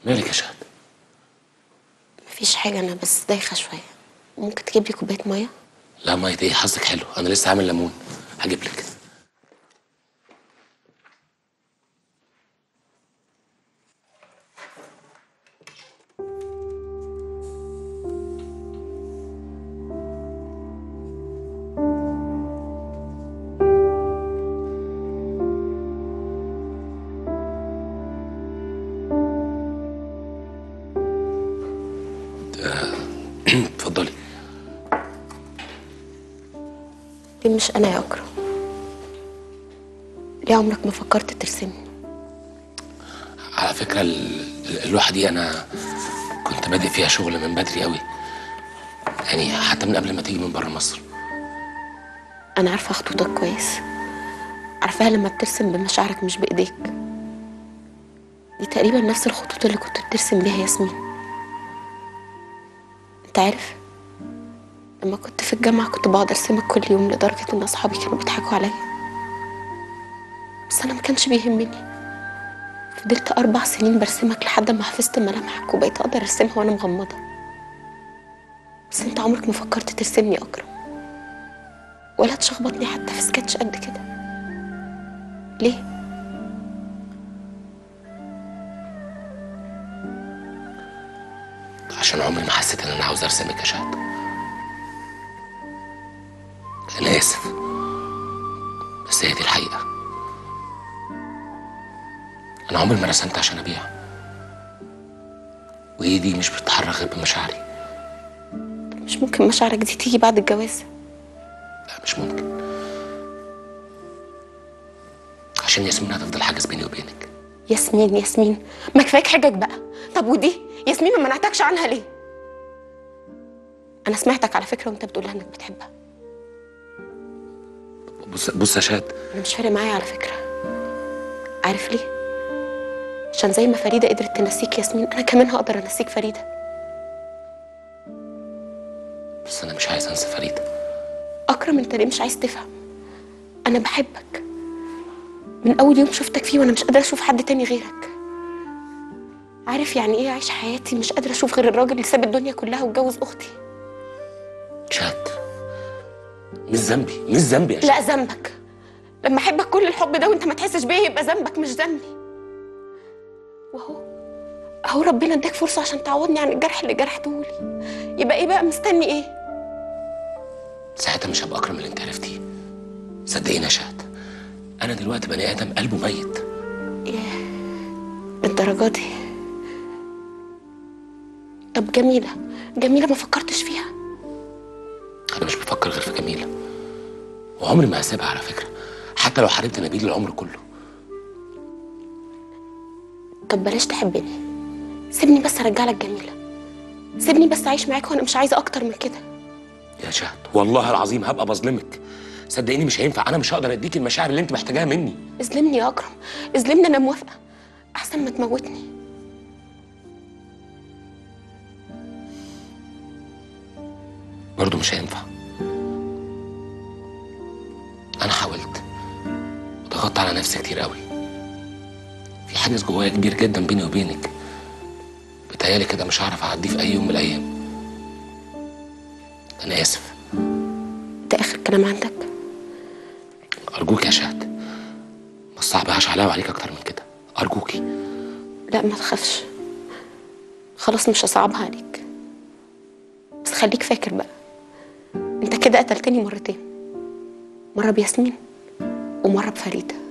مالك يا شهد مفيش حاجة أنا بس دايخة شوية ممكن تجيب لي كوباية مية؟ لا ميه ايه حظك حلو انا لسه عامل ليمون هجيب لك آه، اتفضلي ليه مش أنا يا أكرم؟ ليه عمرك ما فكرت ترسمني؟ على فكرة ال- اللوحة دي أنا كنت بادئ فيها شغل من بدري قوي يعني حتى من قبل ما تيجي من بره مصر أنا عارفة خطوطك كويس عارفاها لما بترسم بمشاعرك مش بإيديك دي تقريبا نفس الخطوط اللي كنت بترسم بيها ياسمين أنت عارف لما كنت في الجامعة كنت بقعد أرسمك كل يوم لدرجة إن أصحابي كانوا بيضحكوا عليا بس أنا ما كانش بيهمني فضلت أربع سنين برسمك لحد ما حفظت ملامحك وبقيت أقدر أرسمها وأنا مغمضة بس أنت عمرك ما فكرت ترسمني يا أكرم ولا تشخبطني حتى في سكتش قد كده ليه؟ عشان عمري ما حسيت إن أنا عاوز أرسمك يا شهد أنا آسف بس هي دي الحقيقة أنا عمري ما رسمت عشان أبيع وإيدي مش بتتحرك غير بمشاعري مش ممكن مشاعرك دي تيجي بعد الجواز لا مش ممكن عشان ياسمين هتفضل حاجز بيني وبينك ياسمين ياسمين ما كفاك حجج بقى طب ودي ياسمين ما منعتكش عنها ليه انا سمعتك على فكره وانت بتقولها انك بتحبها بص بص يا شهد انا مش فارق معايا على فكره عارف ليه عشان زي ما فريده قدرت تنسيك ياسمين انا كمان هقدر انسيك فريده بس أنا مش عايز أنسى فريدة اكرم انت ليه مش عايز تفهم انا بحبك من اول يوم شفتك فيه وانا مش قادره اشوف حد تاني غيرك عارف يعني ايه اعيش حياتي مش قادره اشوف غير الراجل اللي ساب الدنيا كلها واتجوز اختي شهد مش ذنبي مش ذنبي يا شهد لا ذنبك لما احبك كل الحب ده وانت ما تحسش بيا يبقى ذنبك مش ذنبي وهو اهو ربنا اداك فرصه عشان تعوضني عن الجرح اللي جرحته لي يبقى ايه بقى مستني ايه ساعتها مش هبقى اكرم اللي انت عرفتيه صدقيني يا شهد انا دلوقتي بني ادم قلبه ميت ياه الدرجه دي طب جميله جميله ما فكرتش فيها انا مش بفكر غير في جميله وعمري ما هسيبها على فكره حتى لو حاربت نبيل العمر كله طب بلاش تحبني سيبني بس ارجع لك جميله سيبني بس اعيش معاك وانا مش عايزه اكتر من كده يا شهد والله العظيم هبقى بظلمك صدقيني مش هينفع انا مش هقدر اديك المشاعر اللي انت محتاجاها مني اظلمني يا اكرم اظلمني انا موافقه احسن ما تموتني برضه مش هينفع انا حاولت وضغطت على نفسي كتير قوي في حاجز جوايا كبير جدا بيني وبينك بتهيالي كده مش هعرف اعديه في اي يوم من الايام انا اسف ده اخر كلام عندك ارجوك يا شهد ما تصعبهاش عليا وعليك اكتر من كده ارجوكي لا ما تخافش خلاص مش هصعبها عليك بس خليك فاكر بقى انت كده قتلتني مرتين مرة بياسمين ومرة بفريدة